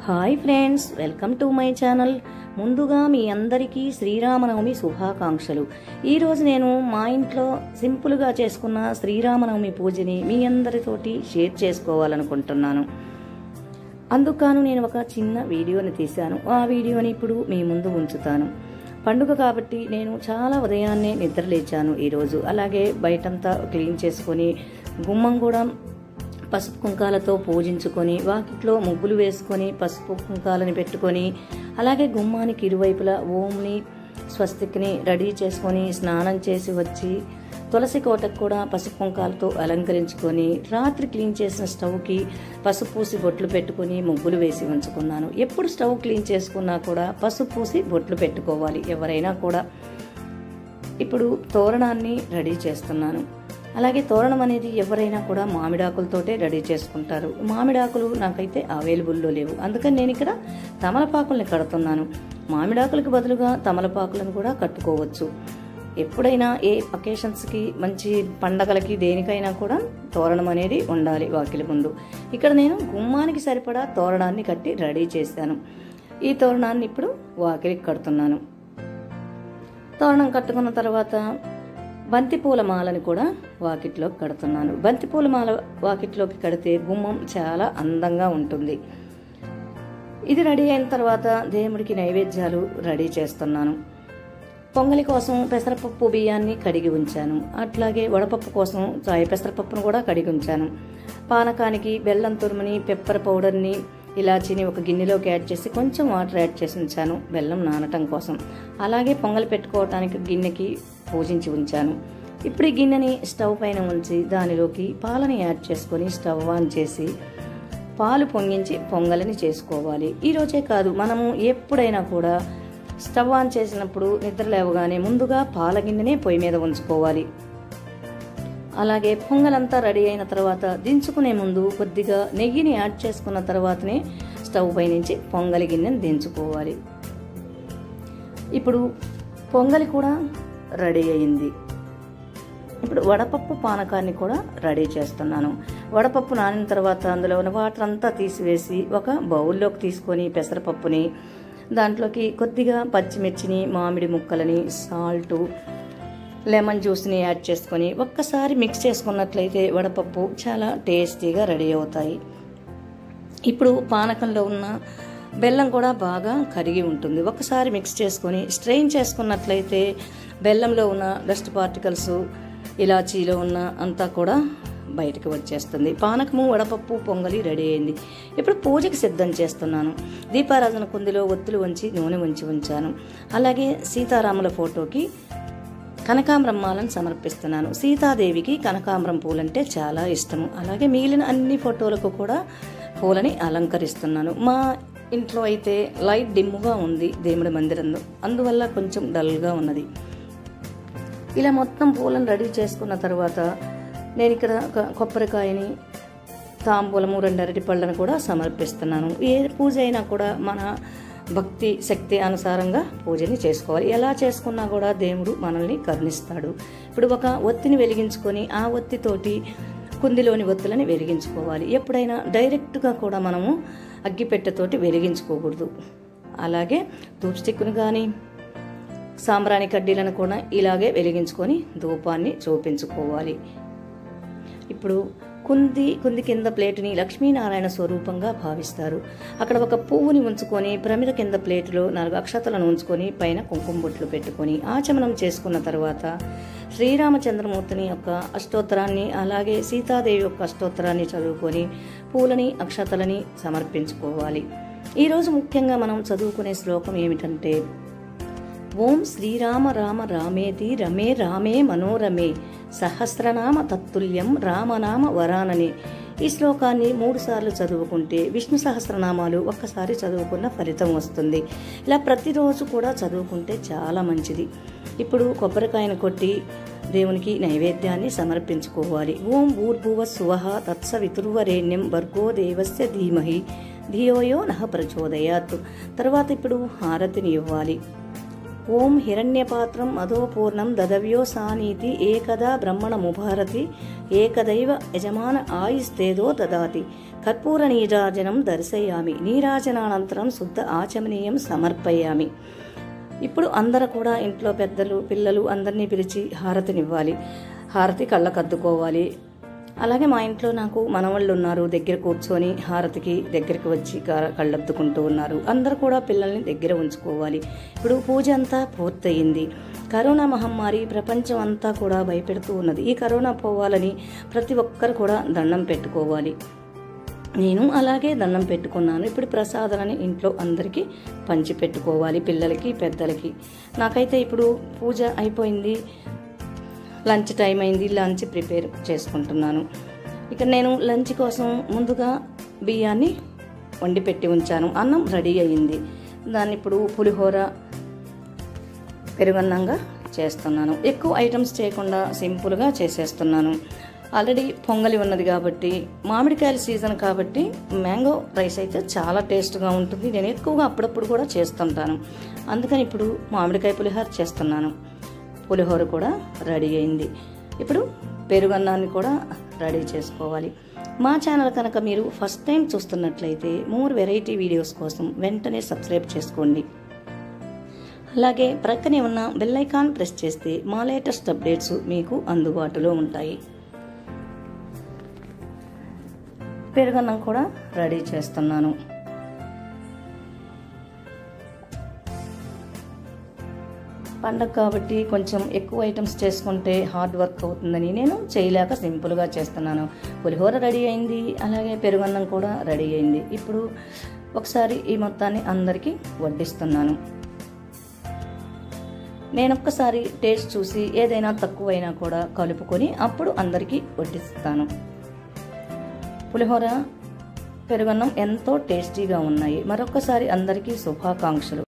hi friends welcome to my channel ముందుగా మీ అందరికీ శ్రీరామనవమి శుభాకాంక్షలు ఈరోజు నేను మా ఇంట్లో సింపుల్గా చేసుకున్న శ్రీరామనవమి పూజని మీ అందరితోటి షేర్ చేసుకోవాలనుకుంటున్నాను అందుకను నేను ఒక చిన్న వీడియోని తీశాను ఆ వీడియోని ఇప్పుడు మీ ముందు ఉంచుతాను పండుగ కాబట్టి నేను చాలా ఉదయాన్నే నిద్రలేచాను ఈరోజు అలాగే బయటంతా క్లీన్ చేసుకొని గుమ్మం కూడా పసుపు కుంకాలతో పూజించుకొని వాకిట్లో ముగ్గులు వేసుకొని పసుపు కుంకాలని పెట్టుకొని అలాగే గుమ్మానికి ఇరువైపులా ఓంని స్వస్తిక్ని రెడీ చేసుకొని స్నానం చేసి వచ్చి తులసి కోటకు కూడా పసుపు కుంకాలతో అలంకరించుకొని రాత్రి క్లీన్ చేసిన స్టవ్కి పసుపు పూసి బొట్లు పెట్టుకొని ముగ్గులు వేసి ఉంచుకున్నాను ఎప్పుడు స్టవ్ క్లీన్ చేసుకున్నా కూడా పసుపు పూసి బొట్లు పెట్టుకోవాలి ఎవరైనా కూడా ఇప్పుడు తోరణాన్ని రెడీ చేస్తున్నాను అలాగే తోరణం అనేది ఎవరైనా కూడా మామిడాకులతోటే రెడీ చేసుకుంటారు మామిడాకులు నాకైతే అవైలబుల్లో లేవు అందుకని నేను ఇక్కడ తమలపాకుల్ని కడుతున్నాను మామిడాకులకు బదులుగా తమలపాకులను కూడా కట్టుకోవచ్చు ఎప్పుడైనా ఏ అకేషన్స్కి మంచి పండగలకి దేనికైనా కూడా తోరణం అనేది ఉండాలి వాకిలి ముందు ఇక్కడ నేను గుమ్మానికి సరిపడా తోరణాన్ని కట్టి రెడీ చేశాను ఈ తోరణాన్ని ఇప్పుడు వాకిలికి కడుతున్నాను తోరణం కట్టుకున్న తర్వాత బంతిపూల మాలని కూడా వాకిట్లోకి కడుతున్నాను బంతిపూల మాల వాకిట్లోకి కడితే గుమ్మం చాలా అందంగా ఉంటుంది ఇది రెడీ అయిన తర్వాత దేవుడికి నైవేద్యాలు రెడీ చేస్తున్నాను పొంగలి కోసం పెసరపప్పు బియ్యాన్ని కడిగి ఉంచాను అట్లాగే వడపప్పు కోసం చాయ్ పెసరపప్పును కూడా కడిగి ఉంచాను పానకానికి బెల్లం తురుముని పెప్పర్ పౌడర్ని ఇలాచీని ఒక గిన్నెలోకి యాడ్ చేసి కొంచెం వాటర్ యాడ్ చేసి ఉంచాను బెల్లం నానటం కోసం అలాగే పొంగలి పెట్టుకోవటానికి గిన్నెకి పూజించి ఉంచాను ఇప్పుడు ఈ గిన్నెని స్టవ్ పైన ఉంచి దానిలోకి పాలని యాడ్ చేసుకొని స్టవ్ ఆన్ చేసి పాలు పొంగించి పొంగలిని చేసుకోవాలి ఈ రోజే కాదు మనము ఎప్పుడైనా కూడా స్టవ్ ఆన్ చేసినప్పుడు నిద్ర లేవగానే ముందుగా పాల గిన్నెనే పొయ్యి మీద ఉంచుకోవాలి అలాగే పొంగలంతా రెడీ అయిన తర్వాత దించుకునే ముందు కొద్దిగా నెయ్యిని యాడ్ చేసుకున్న తర్వాతనే స్టవ్ పై నుంచి పొంగలి గిన్నెని దించుకోవాలి ఇప్పుడు పొంగలి కూడా రెడీ అయింది ఇప్పుడు వడపప్పు పానకాన్ని కూడా రెడీ చేస్తున్నాను వడపప్పు నానిన తర్వాత అందులో ఉన్న వాటర్ అంతా తీసివేసి ఒక బౌల్లోకి తీసుకొని పెసరపప్పుని దాంట్లోకి కొద్దిగా పచ్చిమిర్చిని మామిడి ముక్కలని సాల్టు లెమన్ జ్యూస్ని యాడ్ చేసుకొని ఒక్కసారి మిక్స్ చేసుకున్నట్లయితే వడపప్పు చాలా టేస్టీగా రెడీ అవుతాయి ఇప్పుడు పానకంలో ఉన్న బెల్లం కూడా బాగా కరిగి ఉంటుంది ఒకసారి మిక్స్ చేసుకొని స్ట్రెయిన్ చేసుకున్నట్లయితే బెల్లంలో ఉన్న డస్ట్ పార్టికల్స్ ఇలాచీలో ఉన్న అంతా కూడా బయటకు వచ్చేస్తుంది పానకము వడపప్పు పొంగలి రెడీ అయింది ఇప్పుడు పూజకి సిద్ధం చేస్తున్నాను దీపారాధన కుందిలో ఒత్తులు ఉంచి నూనె ఉంచి ఉంచాను అలాగే సీతారాముల ఫోటోకి కనకాంబరం మాలను సమర్పిస్తున్నాను సీతాదేవికి కనకాంబరం పూలంటే చాలా ఇష్టము అలాగే మిగిలిన అన్ని ఫోటోలకు కూడా పూలని అలంకరిస్తున్నాను మా ఇంట్లో అయితే లైట్ డిమ్ముగా ఉంది దేవుడి మందిరంలో అందువల్ల కొంచెం డల్గా ఉన్నది ఇలా మొత్తం పూలను రెడీ చేసుకున్న తర్వాత నేను ఇక్కడ ఒక కొబ్బరికాయని తాంబూలము రెండు అరటి పళ్ళను కూడా సమర్పిస్తున్నాను ఏ పూజ అయినా కూడా మన భక్తి శక్తి అనుసారంగా పూజని చేసుకోవాలి ఎలా చేసుకున్నా కూడా దేవుడు మనల్ని కరుణిస్తాడు ఇప్పుడు ఒక ఒత్తిని వెలిగించుకొని ఆ ఒత్తితోటి కుందిలోని ఒత్తులని వెలిగించుకోవాలి ఎప్పుడైనా డైరెక్ట్గా కూడా మనము అగ్గిపెట్టెతోటి వెలిగించుకోకూడదు అలాగే ధూప్ స్టిక్ను కానీ సాంబ్రాణి కడ్డీలను కూడా ఇలాగే వెలిగించుకొని ధూపాన్ని చూపించుకోవాలి ఇప్పుడు కుంది కుంది కింద ప్లేటుని లక్ష్మీనారాయణ స్వరూపంగా భావిస్తారు అక్కడ ఒక పువ్వుని ఉంచుకొని ప్రమిద కింద ప్లేటులో నాలుగు అక్షతలను ఉంచుకొని పైన కుంకుమ బొట్లు పెట్టుకొని ఆచమనం చేసుకున్న తర్వాత శ్రీరామచంద్రమూర్తిని యొక్క అష్టోత్తరాన్ని అలాగే సీతాదేవి యొక్క అష్టోత్తరాన్ని చదువుకొని పూలని అక్షతలని సమర్పించుకోవాలి ఈరోజు ముఖ్యంగా మనం చదువుకునే శ్లోకం ఏమిటంటే ఓం శ్రీరామ రామ రామేతి రమే రామే మనోరమే సహస్రనామ తత్తుల్యం రామనామ వరానని ఈ శ్లోకాన్ని మూడు సార్లు చదువుకుంటే విష్ణు సహస్రనామాలు ఒక్కసారి చదువుకున్న ఫలితం వస్తుంది ఇలా ప్రతిరోజు కూడా చదువుకుంటే చాలా మంచిది ఇప్పుడు కొబ్బరికాయను కొట్టి దేవునికి నైవేద్యాన్ని సమర్పించుకోవాలి ఓం ఊర్భువ సువహ తత్సవితుర్వరేణ్యం భర్గో దేవస్య ధీమహి ధియోయో నహ ప్రచోదయాత్ తర్వాత ఇప్పుడు హారతిని ఇవ్వాలి ఓం హిరణ్యపాత్రం అధోపూర్ణం దదవ్యో సానీతి ఏకదా బ్రహ్మణముభారతి ఏకదైవ యజమాన ఆయుస్తేదో దదాతి కర్పూర నీరాజనం దర్శయామి నీరాజనానంతరం శుద్ధ ఆచమనీయం సమర్పయామి ఇప్పుడు అందరూ కూడా ఇంట్లో పెద్దలు పిల్లలు అందరినీ పిలిచి హారతినివ్వాలి హారతి కళ్ళకద్దుకోవాలి అలాగే మా ఇంట్లో నాకు మనవాళ్ళు ఉన్నారు దగ్గర కూర్చొని హారతికి దగ్గరికి వచ్చి క- కళ్ళద్దుకుంటూ ఉన్నారు అందరూ కూడా పిల్లల్ని దగ్గర ఉంచుకోవాలి ఇప్పుడు పూజ అంతా పూర్తయింది కరోనా మహమ్మారి ప్రపంచం అంతా కూడా భయపెడుతూ ఉన్నది ఈ కరోనా పోవాలని ప్రతి ఒక్కరు కూడా దండం పెట్టుకోవాలి నేను అలాగే దండం పెట్టుకున్నాను ఇప్పుడు ప్రసాదాన్ని ఇంట్లో అందరికీ పంచి పెట్టుకోవాలి పిల్లలకి పెద్దలకి నాకైతే ఇప్పుడు పూజ అయిపోయింది లంచ్ టైం అయింది లంచ్ ప్రిపేర్ చేసుకుంటున్నాను ఇక నేను లంచ్ కోసం ముందుగా బియ్యాన్ని వండి పెట్టి ఉంచాను అన్నం రెడీ అయ్యింది దాన్ని ఇప్పుడు పులిహోర పెరుగన్నంగా చేస్తున్నాను ఎక్కువ ఐటమ్స్ చేయకుండా సింపుల్గా చేసేస్తున్నాను ఆల్రెడీ పొంగలి ఉన్నది కాబట్టి మామిడికాయల సీజన్ కాబట్టి మ్యాంగో రైస్ అయితే చాలా టేస్ట్గా ఉంటుంది నేను ఎక్కువగా అప్పుడప్పుడు కూడా చేస్తుంటాను అందుకని ఇప్పుడు మామిడికాయ పులిహోర చేస్తున్నాను పులిహోర కూడా రెడీ అయింది ఇప్పుడు పెరుగన్నాన్ని కూడా రెడీ చేసుకోవాలి మా ఛానల్ కనుక మీరు ఫస్ట్ టైం చూస్తున్నట్లయితే మోర్ వెరైటీ వీడియోస్ కోసం వెంటనే సబ్స్క్రైబ్ చేసుకోండి అలాగే ప్రక్కనే ఉన్న బెల్ ఐకాన్ ప్రెస్ చేస్తే మా లేటెస్ట్ అప్డేట్స్ మీకు అందుబాటులో ఉంటాయి పెరుగన్నం కూడా రెడీ చేస్తున్నాను పండగ కాబట్టి కొంచెం ఎక్కువ ఐటమ్స్ చేసుకుంటే హార్డ్ వర్క్ అవుతుందని నేను చేయలేక సింపుల్గా చేస్తున్నాను పులిహోర రెడీ అయింది అలాగే పెరుగన్నం కూడా రెడీ అయింది ఇప్పుడు ఒకసారి ఈ మొత్తాన్ని అందరికీ వడ్డిస్తున్నాను నేను ఒక్కసారి టేస్ట్ చూసి ఏదైనా తక్కువైనా కూడా కలుపుకొని అప్పుడు అందరికీ వడ్డిస్తాను పులిహోర పెరుగన్నం ఎంతో టేస్టీగా ఉన్నాయి మరొకసారి అందరికీ శుభాకాంక్షలు